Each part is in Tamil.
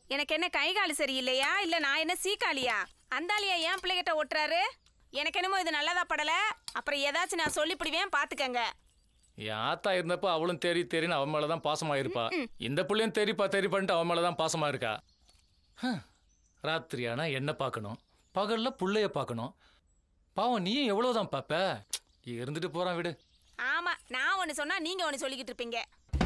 எனக்கு என்ன கை கால் சரியில்லையா இல்ல நான் என்ன சீக்காளியா அந்தாலியா ஏன் பிள்ளைகிட்ட ஒட்டுறாரு எனக்கு என்னமோ இது நல்லதா படல அப்புறம் ஏதாச்சும் நான் சொல்லிப்பிடுவேன் பாத்துக்கங்க என் ஆத்தா இருந்தப்போ அவளும் தேறி தேறின்னு அவன் மேல தான் பாசமா இருப்பா இந்த பிள்ளையும் தேறிப்பா தேறிப்பான்ட்டு அவன் மேல தான் பாசமா இருக்கா ஹம். ராத்திரி ஆனா என்ன பார்க்கணும் பகல்ல புள்ளைய பார்க்கணும் பாவம் நீயும் எவ்வளவுதான் பாப்ப இருந்துட்டு போறான் விடு ஆமா நான் ஒன்னு சொன்னா நீங்க ஒன்னு சொல்லிக்கிட்டு இருப்பீங்க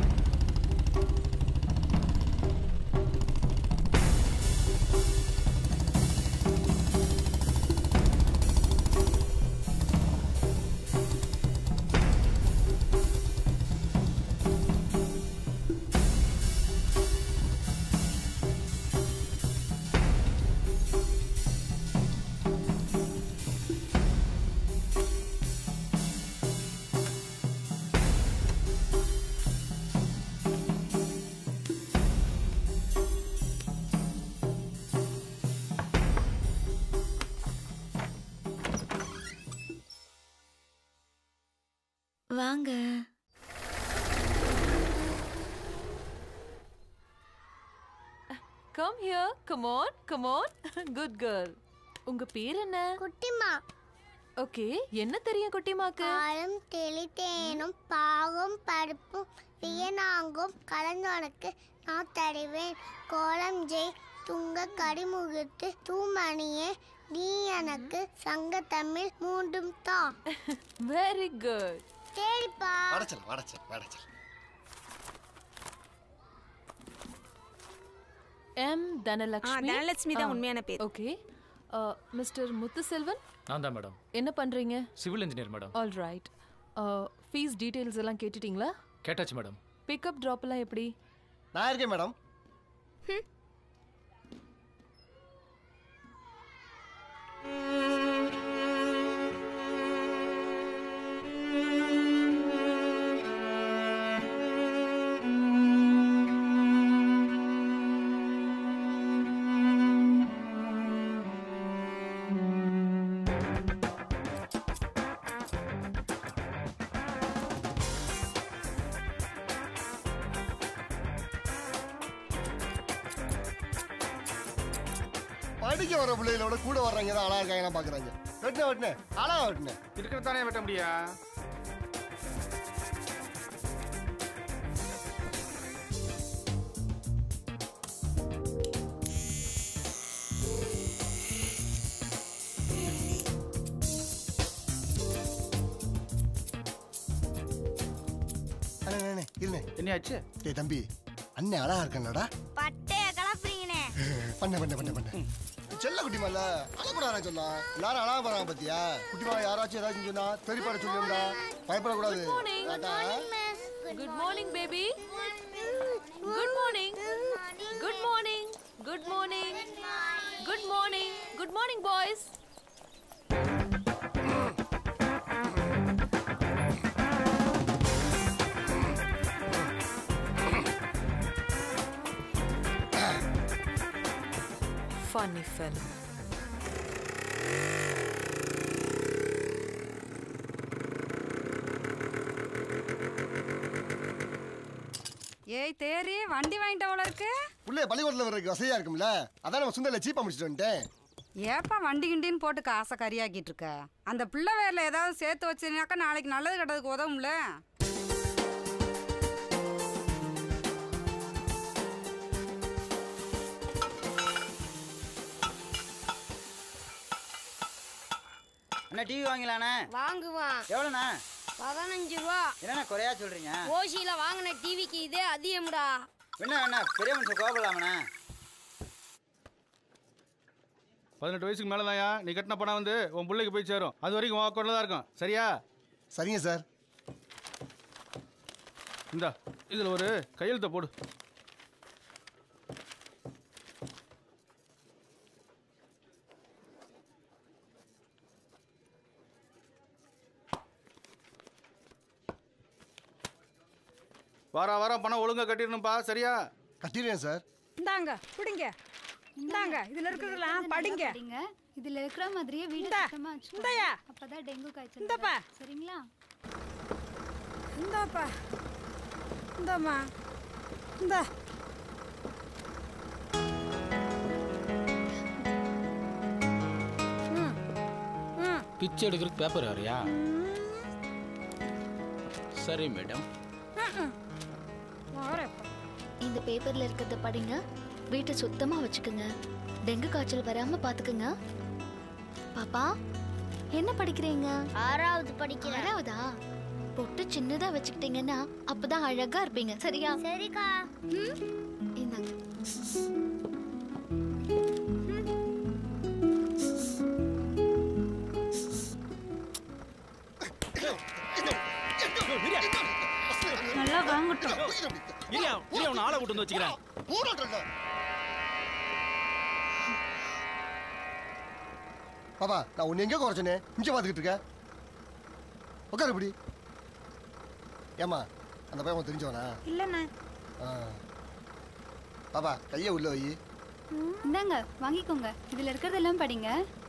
வாங்க come here come on come on good girl உங்க பேர் என்ன குட்டிமா ஓகே என்ன தெரியும் குட்டிமாக்கு பாலும் தெளித்தேனும் பாகும் பருப்பும் வியனாங்கும் கலந்தோனுக்கு நான் தருவேன் கோலம் ஜெய் துங்க கடிமுகத்து தூமணியே நீ எனக்கு சங்க தமிழ் மூன்றும் தான் வெரி குட் சரிப்பா வடச்சல் வடச்சல் வடச்சல் எம் ஆ, தனலட்சுமி தனலட்சுமி தான் உண்மையான பேர் ஓகே மிஸ்டர் முத்துசெல்வன் நான் தான் மேடம் என்ன பண்றீங்க civil engineer madam all right fees details எல்லாம் கேட்டுட்டீங்களா கேட்டாச்சு மேடம் பிக்கப் ட்ராப் எல்லாம் எப்படி நான் இருக்கேன் மேடம் படிக்க வர பிள்ளைகளோட கூட வர்றவங்க தான் அழகா இருக்காங்க பாக்குறாங்க வெட்டின வெட்டின அழகா வெட்டின இருக்கிறதானே வெட்ட முடியா அண்ணே அண்ணே இருண்ணே என்னையாச்சு டேய் தம்பி அண்ணன் அழகா இருக்கானடா பட்டைய கலப்புறீங்கண்ணே பண்ண பண்ண பண்ண பண்ண செல்ல குட்டிமால அழக்கூடாது சொன்னா எல்லாரும் அழகா போறாங்க பாத்தியா குட்டிமா யாராச்சும் ஏதாச்சும் சொன்னா தெரிப்பாட சொல்லிருந்தா பயப்படக்கூடாது tata. Good morning baby good morning good morning good morning good morning good morning boys Funny fellow. ஏய் தேரி வண்டி வாங்கிட்டவள இருக்கு புள்ளைய பள்ளிக்கூடத்துல வர்றதுக்கு வசதியா இருக்கும்ல அதான் நம்ம சுந்தரில் சீப்பா முடிச்சுட்டு வந்துட்டேன் ஏப்பா வண்டி கிண்டின்னு போட்டு காசை கரியாக்கிட்டு இருக்க அந்த பிள்ளை வேர்ல ஏதாவது சேர்த்து வச்சிருந்தாக்கா நாளைக்கு நல்லது கெட்டதுக்கு உதவும்ல அண்ணா டிவி வாங்கலாண்ணே வாங்குவான் எவ்வளோண்ணா பதினஞ்சு ரூபா என்னண்ணா குறையா சொல்றீங்க ஓசியில வாங்கின டிவிக்கு இதே அதிகம்டா என்ன அண்ணா பெரிய மனுஷன் கோபலாமண்ணா பதினெட்டு வயசுக்கு மேலே தான்யா நீ கட்டின பணம் வந்து உன் பிள்ளைக்கு போய் சேரும் அது வரைக்கும் உன் அக்கௌண்ட்டில் தான் இருக்கும் சரியா சரிங்க சார் இந்தா இதில் ஒரு கையெழுத்தை போடு வாரம் வாரம் பணம் ஒழுங்கா கட்டிடணும்ப்பா சரியா கட்டிடுறேன் சார் இந்தாங்க பிடிங்க இந்தாங்க இதுல இருக்கிறதெல்லாம் படிங்க இதுல இருக்கிற மாதிரியே வீடு இந்தா, சுத்தமா வச்சுக்கோங்க. இந்தாயா. அப்பதான் டெங்கு காய்ச்சல் இந்தாப்பா. வராது. சரிங்களா இந்தாப்பா இந்தாம்மா இந்தா பிச்சை எடுக்கிறதுக்கு பேப்பர் வேறையா சரி மேடம் இந்த பேப்பர்ல இருக்கிறத படிங்க வீட்டை சுத்தமா வச்சுக்கோங்க டெங்கு காய்ச்சல் வராம பாத்துக்கோங்க பாப்பா என்ன படிக்கிறீங்க ஆறாவது படிக்கிறேன் ஆறாவதா பொட்டு சின்னதா வச்சுக்கிட்டீங்கன்னா அப்பதான் அழகா இருப்பீங்க சரியா சரிக்கா ம்? இந்தாங்க நல்லா வாங்கட்டும் இரியா இரியா உன்னை ஆளை கூட்டு வந்து வச்சுக்கிறேன் பாப்பா நான் உன்னை எங்கே குறைச்சனே இங்கே பார்த்துக்கிட்டு இருக்க உட்காரு இப்படி ஏம்மா அந்த பையன் உனக்கு தெரிஞ்சவனா இல்லைண்ணே ஆ பாப்பா கையை உள்ள வை இந்தாங்க வாங்கிக்கோங்க இதில் இருக்கிறதெல்லாம் படிங்க